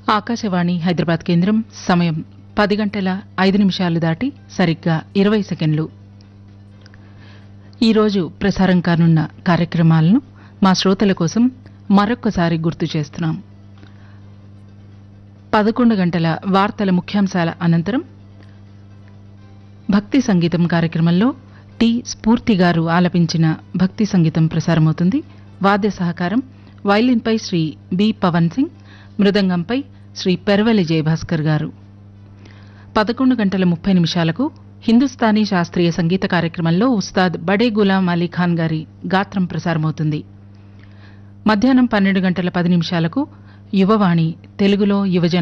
ఆకాశవాణి హైదరాబాద్ కేంద్రం సమయం పది గంటల ఐదు నిమిషాలు దాటి సరిగ్గా ఇరవై సెకండ్లు ఈరోజు ప్రసారం కానున్న కార్యక్రమాలను మా శ్రోతల కోసం మరొక్కసారి గుర్తు చేస్తున్నాం పదకొండు గంటల వార్తల ముఖ్యాంశాల అనంతరం భక్తి సంగీతం కార్యక్రమంలో టి స్ఫూర్తి గారు ఆలపించిన భక్తి సంగీతం ప్రసారమవుతుంది వాద్య సహకారం వైలిన్పై శ్రీ బి పవన్ సింగ్ మృదంగంపై శ్రీ పెరవలి జయభాస్కర్ గారు పదకొండు గంటల ముప్పై నిమిషాలకు హిందుస్థానీ శాస్త్రీయ సంగీత కార్యక్రమంలో ఉస్తాద్ బడే గులాం అలీ ఖాన్ గారి గాత్రం ప్రసారమవుతుంది మధ్యాహ్నం పన్నెండు గంటల పది నిమిషాలకు యువవాణి తెలుగులో యువజన